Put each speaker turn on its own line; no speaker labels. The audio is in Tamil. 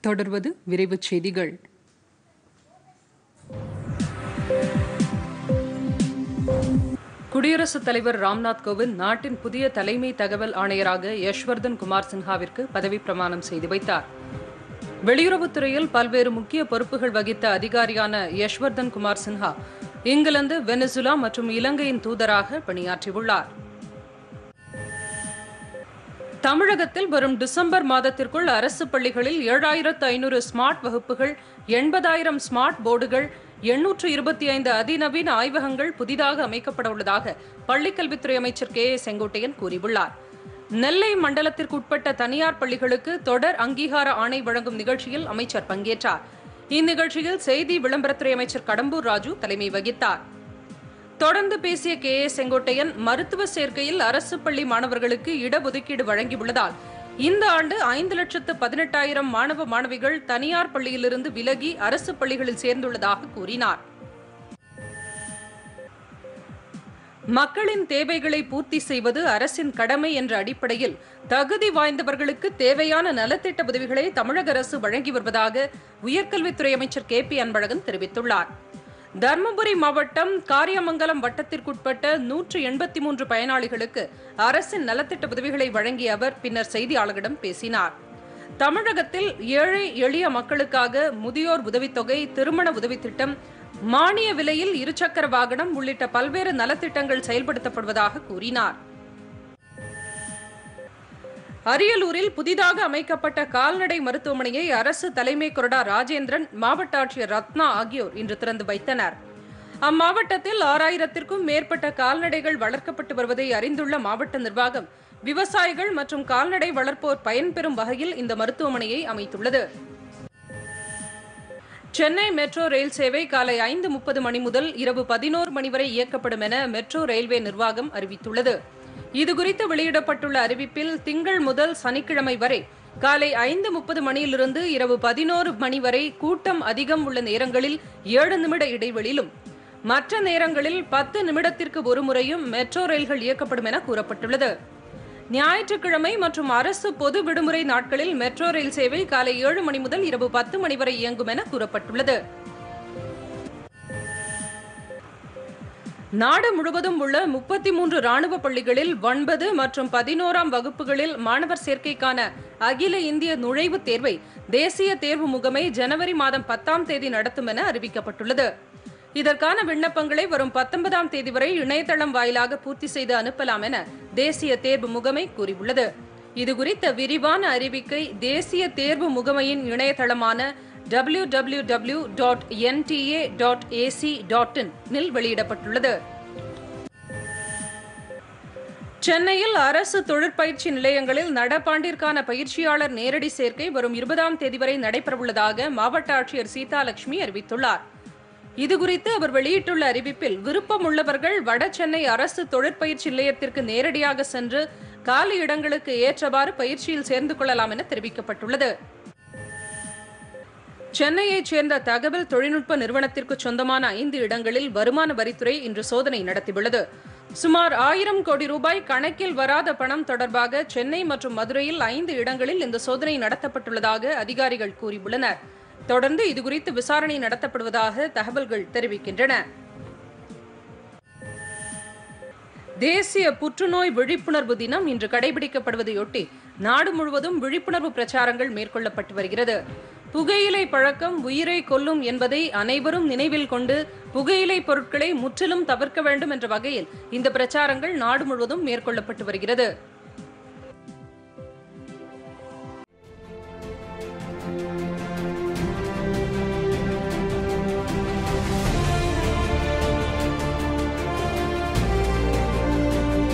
தொடர்வது விரைவுச் செய்திகள் குடியரசுத் தலைவர் ராம்நாத் கோவிந்த் நாட்டின் புதிய தலைமை தகவல் ஆணையராக யஷ்வர்தன் குமார் சின்ஹாவிற்கு பதவி பிரமாணம் செய்து வைத்தார் வெளியுறவுத்துறையில் பல்வேறு முக்கிய பொறுப்புகள் வகித்த அதிகாரியான யஷ்வர்தன் குமார் சின்ஹா இங்கிலாந்து வெனிசுலா மற்றும் இலங்கையின் தூதராக பணியாற்றியுள்ளார் தமிழகத்தில் வரும் டிசம்பர் மாதத்திற்குள் அரசு பள்ளிகளில் ஏழாயிரத்து ஐநூறு ஸ்மார்ட் வகுப்புகள் எண்பதாயிரம் ஸ்மார்ட் போர்டுகள் எண்ணூற்று இருபத்தி ஐந்து அதிநவீன ஆய்வகங்கள் புதிதாக அமைக்கப்பட உள்ளதாக பள்ளிக்கல்வித்துறை அமைச்சர் கே ஏ செங்கோட்டையன் கூறியுள்ளார் நெல்லை மண்டலத்திற்குட்பட்ட தனியார் பள்ளிகளுக்கு தொடர் அங்கீகார ஆணை வழங்கும் நிகழ்ச்சியில் அமைச்சர் பங்கேற்றார் இந்நிகழ்ச்சியில் செய்தி விளம்பரத்துறை அமைச்சர் கடம்பூர் ராஜு தலைமை வகித்தார் தொடர்ந்து பேசிய கே ஏ செங்கோட்டையன் மருத்துவ சேர்க்கையில் அரசு பள்ளி மாணவர்களுக்கு இடஒதுக்கீடு வழங்கியுள்ளதால் இந்த ஆண்டு ஐந்து லட்சத்து பதினெட்டாயிரம் மாணவ மாணவிகள் தனியார் பள்ளியிலிருந்து விலகி அரசு பள்ளிகளில் சேர்ந்துள்ளதாக கூறினார் மக்களின் தேவைகளை பூர்த்தி செய்வது அரசின் கடமை என்ற அடிப்படையில் தகுதி வாய்ந்தவர்களுக்கு தேவையான நலத்திட்ட உதவிகளை தமிழக அரசு வழங்கி வருவதாக உயர்கல்வித்துறை அமைச்சர் கே பி அன்பழகன் தெரிவித்துள்ளார் தருமபுரி மாவட்டம் காரியமங்கலம் வட்டத்திற்குட்பட்ட நூற்று எண்பத்தி மூன்று பயனாளிகளுக்கு அரசின் நலத்திட்ட உதவிகளை வழங்கிய அவர் பின்னர் செய்தியாளர்களிடம் பேசினார் தமிழகத்தில் ஏழை எளிய மக்களுக்காக முதியோர் உதவித்தொகை திருமண உதவித் திட்டம் மானிய விலையில் இருசக்கர வாகனம் உள்ளிட்ட பல்வேறு நலத்திட்டங்கள் செயல்படுத்தப்படுவதாக கூறினார் அரியலூரில் புதிதாக அமைக்கப்பட்ட கால்நடை மருத்துவமனையை அரசு தலைமை கொறடா ராஜேந்திரன் மாவட்ட ஆட்சியர் ரத்னா ஆகியோர் இன்று திறந்து வைத்தனர் அம்மாவட்டத்தில் ஆறாயிரத்திற்கும் மேற்பட்ட கால்நடைகள் வளர்க்கப்பட்டு வருவதை அறிந்துள்ள மாவட்ட நிர்வாகம் விவசாயிகள் மற்றும் கால்நடை வளர்ப்போர் பயன்பெறும் வகையில் இந்த மருத்துவமனையை அமைத்துள்ளது சென்னை மெட்ரோ ரயில் சேவை காலை ஐந்து முப்பது மணி முதல் இரவு பதினோரு மணி வரை இயக்கப்படும் என மெட்ரோ ரயில்வே நிர்வாகம் அறிவித்துள்ளது இதுகுறித்து வெளியிடப்பட்டுள்ள அறிவிப்பில் திங்கள் முதல் சனிக்கிழமை வரை காலை ஐந்து முப்பது மணியிலிருந்து இரவு பதினோரு மணி வரை கூட்டம் அதிகம் உள்ள நேரங்களில் ஏழு நிமிட இடைவெளியிலும் மற்ற நேரங்களில் பத்து நிமிடத்திற்கு ஒரு முறையும் மெட்ரோ ரயில்கள் இயக்கப்படும் என கூறப்பட்டுள்ளது ஞாயிற்றுக்கிழமை மற்றும் அரசு பொது விடுமுறை நாட்களில் மெட்ரோ ரயில் சேவை காலை ஏழு மணி முதல் இரவு பத்து மணி வரை இயங்கும் என கூறப்பட்டுள்ளது நாடு முழுவதும் உள்ள முப்பத்தி மூன்று ராணுவ பள்ளிகளில் ஒன்பது மற்றும் பதினோராம் வகுப்புகளில் மாணவர் சேர்க்கைக்கான அகில இந்திய நுழைவுத் தேர்வை தேசிய தேர்வு முகமை ஜனவரி மாதம் பத்தாம் தேதி நடத்தும் என அறிவிக்கப்பட்டுள்ளது இதற்கான விண்ணப்பங்களை வரும் பத்தொன்பதாம் தேதி வரை இணையதளம் வாயிலாக பூர்த்தி செய்து அனுப்பலாம் என தேசிய தேர்வு முகமை கூறியுள்ளது இதுகுறித்த விரிவான அறிவிக்கை தேசிய தேர்வு முகமையின் இணையதளமான W W W dot NTA dot AC dot in வெளியிடப்பட்டுள்ளது சென்னையில் அரசு தொழிற்பயிற்சி நிலையங்களில் நடப்பாண்டிற்கான பயிற்சியாளர் நேரடி சேர்க்கை வரும் இருபதாம் தேதி வரை நடைபெறவுள்ளதாக மாவட்ட ஆட்சியர் சீதாலட்சுமி அறிவித்துள்ளார் இதுகுறித்து அவர் வெளியிட்டுள்ள அறிவிப்பில் விருப்பம் உள்ளவர்கள் வட சென்னை அரசு தொழிற்பயிற்சி நிலையத்திற்கு நேரடியாக சென்று காலி இடங்களுக்கு ஏற்றவாறு பயிற்சியில் சேர்ந்து கொள்ளலாம் என தெரிவிக்கப்பட்டுள்ளது சென்னையைச் சேர்ந்த தகவல் தொழில்நுட்ப நிறுவனத்திற்கு சொந்தமான ஐந்து இடங்களில் வருமான வரித்துறை இன்று சோதனை நடத்தியுள்ளது சுமார் ஆயிரம் கோடி ரூபாய் கணக்கில் வராத பணம் தொடர்பாக சென்னை மற்றும் மதுரையில் ஐந்து இடங்களில் இந்த சோதனை நடத்தப்பட்டுள்ளதாக அதிகாரிகள் கூறியுள்ளனர் தொடர்ந்து இதுகுறித்து விசாரணை நடத்தப்படுவதாக தகவல்கள் தெரிவிக்கின்றன தேசிய புற்றுநோய் விழிப்புணர்வு தினம் இன்று கடைபிடிக்கப்படுவதையொட்டி நாடு முழுவதும் விழிப்புணர்வு பிரச்சாரங்கள் மேற்கொள்ளப்பட்டு வருகிறது புகையிலை பழக்கம் உயிரை கொல்லும் என்பதை அனைவரும் நினைவில் கொண்டு புகையிலை பொருட்களை முற்றிலும் தவிர்க்க வேண்டும் என்ற வகையில் இந்த பிரச்சாரங்கள் நாடு முழுவதும் மேற்கொள்ளப்பட்டு வருகிறது